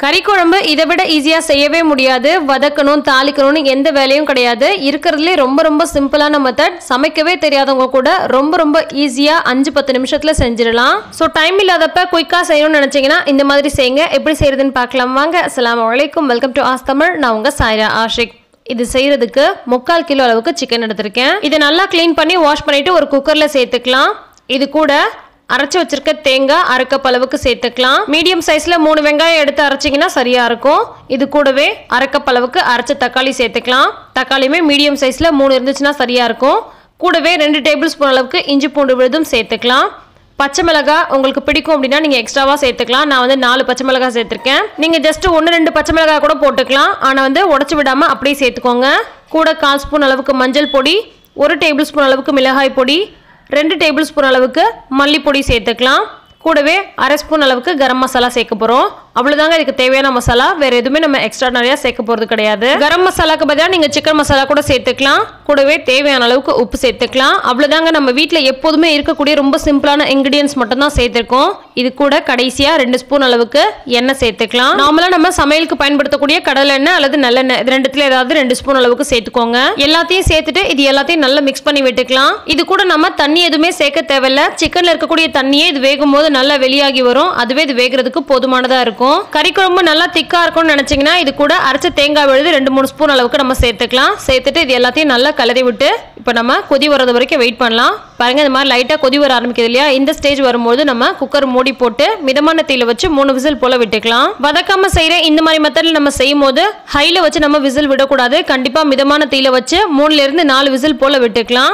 கறி குழம்பு இதை விட ஈஸியாக செய்யவே முடியாது வதக்கணும் தாளிக்கணும்னு எந்த வேலையும் கிடையாது இருக்கிறதுலே ரொம்ப ரொம்ப சிம்பிளான மெத்தட் சமைக்கவே தெரியாதவங்க கூட ரொம்ப ரொம்ப ஈஸியாக அஞ்சு பத்து நிமிஷத்தில் செஞ்சிடலாம் ஸோ டைம் இல்லாதப்ப குயிக்காக செய்யணும்னு நினச்சிங்கன்னா இந்த மாதிரி செய்யுங்க எப்படி செய்யறதுன்னு பார்க்கலாம் வாங்க அஸ்ஸலாமு அலைக்கும் வெல்கம் டு ஆஸ் தமிழ் நான் உங்கள் சாய்ரா ஆஷிக் இது செய்யறதுக்கு முக்கால் கிலோ அளவுக்கு சிக்கன் எடுத்திருக்கேன் இதை நல்லா க்ளீன் பண்ணி வாஷ் பண்ணிட்டு ஒரு குக்கரில் சேர்த்துக்கலாம் இது கூட அரைச்சி வச்சிருக்க தேங்காய் அரை கப் அளவுக்கு சேர்த்துக்கலாம் மீடியம் சைஸ்ல மூணு வெங்காயம் எடுத்து அரைச்சிங்கன்னா சரியா இருக்கும் இது கூடவே அரை கப் அளவுக்கு அரைச்ச தக்காளி சேர்த்துக்கலாம் தக்காளியுமே மீடியம் சைஸ்ல மூணு இருந்துச்சுன்னா சரியா இருக்கும் கூடவே ரெண்டு டேபிள் ஸ்பூன் அளவுக்கு இஞ்சி பூண்டு விழுதும் சேர்த்துக்கலாம் பச்சை மிளகாய் உங்களுக்கு பிடிக்கும் அப்படின்னா நீங்கள் எக்ஸ்ட்ராவாக சேர்த்துக்கலாம் நான் வந்து நாலு பச்சை மிளகாய் சேர்த்துருக்கேன் நீங்கள் ஜஸ்ட் ஒன்று ரெண்டு பச்சை மிளகாய் கூட போட்டுக்கலாம் ஆனால் வந்து உடச்சி விடாமல் அப்படியே சேர்த்துக்கோங்க கூட கால் ஸ்பூன் அளவுக்கு மஞ்சள் பொடி ஒரு டேபிள் ஸ்பூன் அளவுக்கு மிளகாய் பொடி ரெண்டு டேபிள் ஸ்பூன் அளவுக்கு மல்லிப்பொடி சேர்த்துக்கலாம் கூடவே அரை ஸ்பூன் அளவுக்கு கரம் மசாலா சேர்க்க போகிறோம் அவ்வளோதாங்க இதுக்கு தேவையான மசாலா வேற எதுவுமே நம்ம எக்ஸ்ட்ரா நிறையா சேர்க்க போகிறது கிடையாது கரம் மசாலாக்கு பதிலாக நீங்கள் சிக்கன் மசாலா கூட சேர்த்துக்கலாம் கூடவே தேவையான அளவுக்கு உப்பு சேர்த்துக்கலாம் அவ்வளோதாங்க நம்ம வீட்டில் எப்போதுமே இருக்கக்கூடிய ரொம்ப சிம்பிளான இன்க்ரீடியன்ஸ் மட்டும் தான் சேர்த்துருக்கோம் இது கூட கடைசியாக ரெண்டு ஸ்பூன் அளவுக்கு எண்ணெய் சேர்த்துக்கலாம் நார்மலாக நம்ம சமையலுக்கு பயன்படுத்தக்கூடிய கடலை எண்ணெய் அல்லது நல்லெண்ணெய் இது ரெண்டுத்துல ஏதாவது ரெண்டு ஸ்பூன் அளவுக்கு சேர்த்துக்கோங்க எல்லாத்தையும் சேர்த்துட்டு இது எல்லாத்தையும் நல்லா மிக்ஸ் பண்ணி விட்டுக்கலாம் இது கூட நம்ம தண்ணி எதுவுமே சேர்க்க தேவையில்ல சிக்கன்ல இருக்கக்கூடிய தண்ணியே இது வேகும் போது நல்லா வெளியாகி வரும் அதுவே இது வேகிறதுக்கு போதுமானதா இருக்கும் கறி குழம்பு நல்லா திக்கா இருக்கும்னு நினைச்சீங்கன்னா இது கூட அரைச்ச தேங்காய் விழுது ரெண்டு மூணு ஸ்பூன் அளவுக்கு நம்ம சேர்த்துக்கலாம் சேர்த்துட்டு இது எல்லாத்தையும் நல்லா கலரி விட்டு இப்போ நம்ம கொதி வர்றது வரைக்கும் வெயிட் பண்ணலாம் பாருங்க இந்த மாதிரி லைட்டாக கொதி வர ஆரம்பிக்குது இல்லையா இந்த ஸ்டேஜ் வரும்போது நம்ம குக்கர் மூடி போட்டு மிதமான தீயில வச்சு மூணு விசில் போல விட்டுக்கலாம் வதக்காம செய்யற இந்த மாதிரி மெத்தட்ல நம்ம செய்யும் போது ஹைல வச்சு நம்ம விசில் விடக்கூடாது கண்டிப்பா மிதமான தீயில வச்சு மூணுல இருந்து நாலு விசில் போல விட்டுக்கலாம்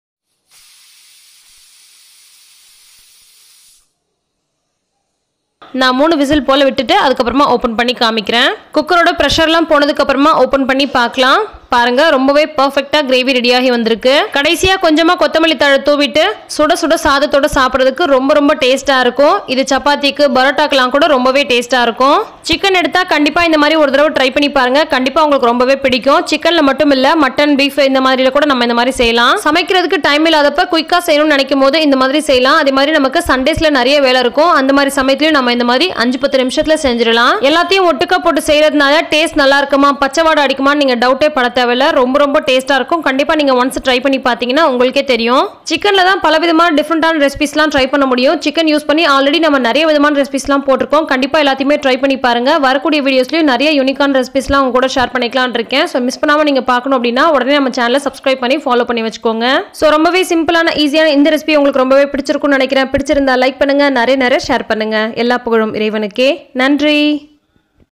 நான் மூணு விசில் போல் விட்டுட்டு அதுக்கப்புறமா ஓப்பன் பண்ணி காமிக்கிறேன் குக்கரோட ப்ரெஷர்லாம் போனதுக்கப்புறமா ஓப்பன் பண்ணி பார்க்கலாம் பாருங்க ரொம்பவே பர்ஃபெக்டாக கிரேவி ரெடியாகி வந்திருக்கு கடைசியாக கொஞ்சமாக கொத்தமல்லி தழை தூவிட்டு சுட சுட சாதத்தோட சாப்பிட்றதுக்கு ரொம்ப ரொம்ப டேஸ்ட்டாக இருக்கும் இது சப்பாத்திக்கு பரோட்டாக்கெலாம் கூட ரொம்பவே டேஸ்ட்டாக இருக்கும் சிக்கன் எடுத்தால் கண்டிப்பாக இந்த மாதிரி ஒரு தடவை ட்ரை பண்ணி பாருங்க கண்டிப்பாக உங்களுக்கு ரொம்பவே பிடிக்கும் சிக்கனில் மட்டும் இல்லை மட்டன் பீஃப் இந்த மாதிரில கூட நம்ம இந்த மாதிரி செய்யலாம் சமைக்கிறதுக்கு டைம் இல்லாதப்ப குயிக்காக செய்யணும்னு நினைக்கும் போது இந்த மாதிரி செய்யலாம் அதே மாதிரி நமக்கு சண்டேஸில் நிறைய வேலை இருக்கும் அந்த மாதிரி சமயத்துலையும் நம்ம இந்த மாதிரி அஞ்சு பத்து நிமிஷத்தில் செஞ்சிடலாம் எல்லாத்தையும் ஒட்டுக்கா போட்டு செய்யறதுனால டேஸ்ட் நல்லா இருக்குமா பச்சை வாடை அடிக்குமான்னு நீங்கள் டவுட்டே பட தேவையில்ல ரொம்ப ரொம்ப டேஸ்ட்டாக இருக்கும் கண்டிப்பாக நீங்கள் ஒன்ஸ் ட்ரை பண்ணி பார்த்தீங்கன்னா உங்களுக்கே தெரியும் சிக்கனில் தான் பல விதமான டிஃப்ரெண்டான ரெசிபிஸ்லாம் ட்ரை பண்ண முடியும் சிக்கன் யூஸ் பண்ணி ஆல்ரெடி நம்ம நிறைய விதமான ரெசிபிஸ்லாம் போட்டிருக்கோம் கண்டிப்பாக எல்லாத்தையுமே ட்ரை பண்ணி பாருங்க வரக்கூடிய வீடியோஸ்லையும் நிறைய யூனிக்கான ரெசிபிஸ்லாம் உங்க கூட ஷேர் பண்ணிக்கலாம்னு இருக்கேன் ஸோ மிஸ் பண்ணாமல் நீங்கள் பார்க்கணும் அப்படின்னா உடனே நம்ம சேனலை சப்ஸ்கிரைப் பண்ணி ஃபாலோ பண்ணி வச்சுக்கோங்க ஸோ ரொம்பவே சிம்பிளான ஈஸியான இந்த ரெசிபி உங்களுக்கு ரொம்பவே பிடிச்சிருக்கும்னு நினைக்கிறேன் பிடிச்சிருந்தா லைக் பண்ணுங்க நிறைய நிறைய ஷேர் பண்ணுங்க எல்லா புகழும் இறைவனுக்கே நன்றி